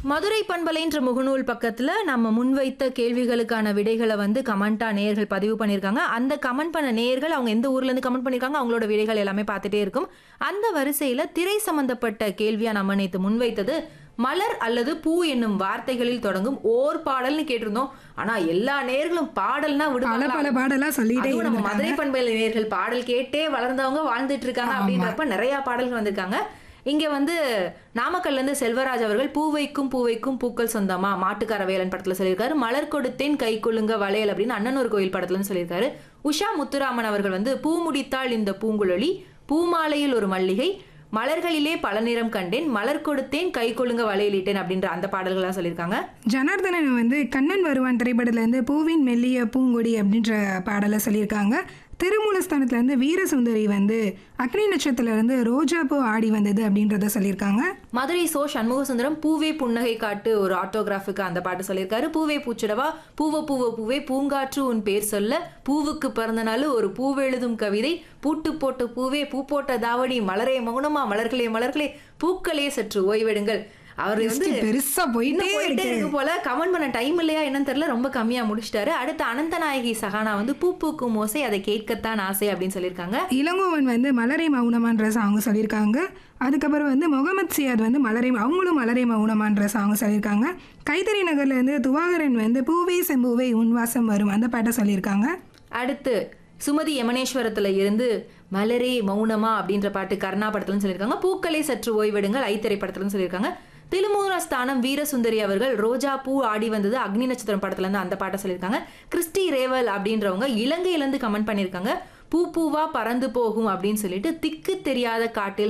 மதுரை பண்பலைன்ற முகநூல் பக்கத்துல நம்ம முன்வைத்த கேள்விகளுக்கான விடைகளை வந்து கமெண்டா நேயர்கள் பதிவு பண்ணியிருக்காங்க அந்த கமெண்ட் பண்ண நேயர்கள் அவங்க எந்த ஊர்ல இருந்து கமெண்ட் பண்ணியிருக்காங்க அவங்களோட விடைகள் எல்லாமே பார்த்துட்டே இருக்கும் அந்த வரிசையில திரை சம்பந்தப்பட்ட கேள்வியா நம்ம நேற்று முன்வைத்தது மலர் அல்லது பூ என்னும் வார்த்தைகளில் தொடங்கும் ஓர் பாடல்னு கேட்டிருந்தோம் ஆனா எல்லா நேர்களும் பாடல்னா பல விடுவாங்களா பல பாடலாம் சொல்லிட்டே அதுவும் நம்ம இருந்திருக்காங்க. மதுரை பண்பலை நேயர்கள் பாடல் கேட்டே வளர்ந்தவங்க வாழ்ந்துட்டு இருக்காங்க அப்படின்றப்ப நிறைய பாடல்கள் வந்திருக்காங்க இங்க வந்து நாமக்கல்ல இருந்து செல்வராஜ் அவர்கள் பூவைக்கும் பூவைக்கும் பூக்கள் சொந்தமா மாட்டுக்கார வேலன் படத்துல சொல்லியிருக்காரு மலர் கொடுத்தேன் கை கொள்ளுங்க வளையல் அப்படின்னு அண்ணனூர் கோயில் படத்துல இருந்து சொல்லியிருக்காரு உஷா முத்துராமன் அவர்கள் வந்து பூ முடித்தாள் இந்த பூங்குழலி பூமாலையில் ஒரு மல்லிகை மலர்களிலே பல நிறம் கண்டேன் மலர் கொடுத்தேன் கை கொள்ளுங்க வளையலிட்டேன் அப்படின்ற அந்த பாடல்கள்லாம் சொல்லியிருக்காங்க ஜனார்தனன் வந்து கண்ணன் வருவான் திரைப்படத்துலேருந்து பூவின் மெல்லிய பூங்கொடி அப்படின்ற பாடலை சொல்லியிருக்காங்க திருமூலஸ்தானத்துலேருந்து வீரசுந்தரி வந்து அக்னி நட்சத்திரத்துலேருந்து ரோஜா பூ ஆடி வந்தது அப்படின்றத சொல்லியிருக்காங்க மதுரை சோ சண்முக சுந்தரம் பூவே புன்னகை காட்டு ஒரு ஆட்டோகிராஃபுக்கு அந்த பாட்டு சொல்லியிருக்காரு பூவே பூச்சிடவா பூவ பூவ பூவே பூங்காற்று உன் பேர் சொல்ல பூவுக்கு பிறந்த நாள் ஒரு பூவெழுதும் கவிதை பூட்டு போட்ட பூவே பூ போட்ட தாவணி மலரே மௌனமா மலர்களே மலர்களே பூக்களே சற்று ஓய்வெடுங்கள் அவர் வந்து பெருசா போயிட்டே இன்னும் போயிட்டே இருக்கு போல கமெண்ட் பண்ண டைம் இல்லையா என்னன்னு தெரியல ரொம்ப கம்மியா முடிச்சிட்டாரு அடுத்து அனந்தநாயகி சகானா வந்து பூ பூக்கும் ஓசை அதை கேட்கத்தான் ஆசை அப்படின்னு சொல்லியிருக்காங்க இளங்கோவன் வந்து மலரை மௌனமான்ற சாங் சொல்லியிருக்காங்க அதுக்கப்புறம் வந்து முகமது சியாத் வந்து மலரை அவங்களும் மலரை மௌனமான்ற சாங் சொல்லியிருக்காங்க கைத்தறி நகர்ல இருந்து துவாகரன் வந்து பூவே செம்பூவே உன்வாசம் வரும் அந்த பாட்டை சொல்லியிருக்காங்க அடுத்து சுமதி யமனேஸ்வரத்துல இருந்து மலரே மௌனமா அப்படின்ற பாட்டு கர்ணா படத்துலன்னு சொல்லியிருக்காங்க பூக்களே சற்று ஓய்வெடுங்கள் ஐ திரைப்படத்துலன்னு சொல்லியிருக்காங்க திருமூல ஸ்தானம் வீரசுந்தரி அவர்கள் ரோஜா பூ ஆடி வந்தது அக்னி நட்சத்திரம் படத்துல இருந்து அந்த பாட்டை சொல்லியிருக்காங்க கிறிஸ்டி ரேவல் அப்படின்றவங்க இலங்கையில இருந்து கமெண்ட் பண்ணியிருக்காங்க பூ பூவா பறந்து போகும் அப்படின்னு சொல்லிட்டு திக்கு தெரியாத காட்டில்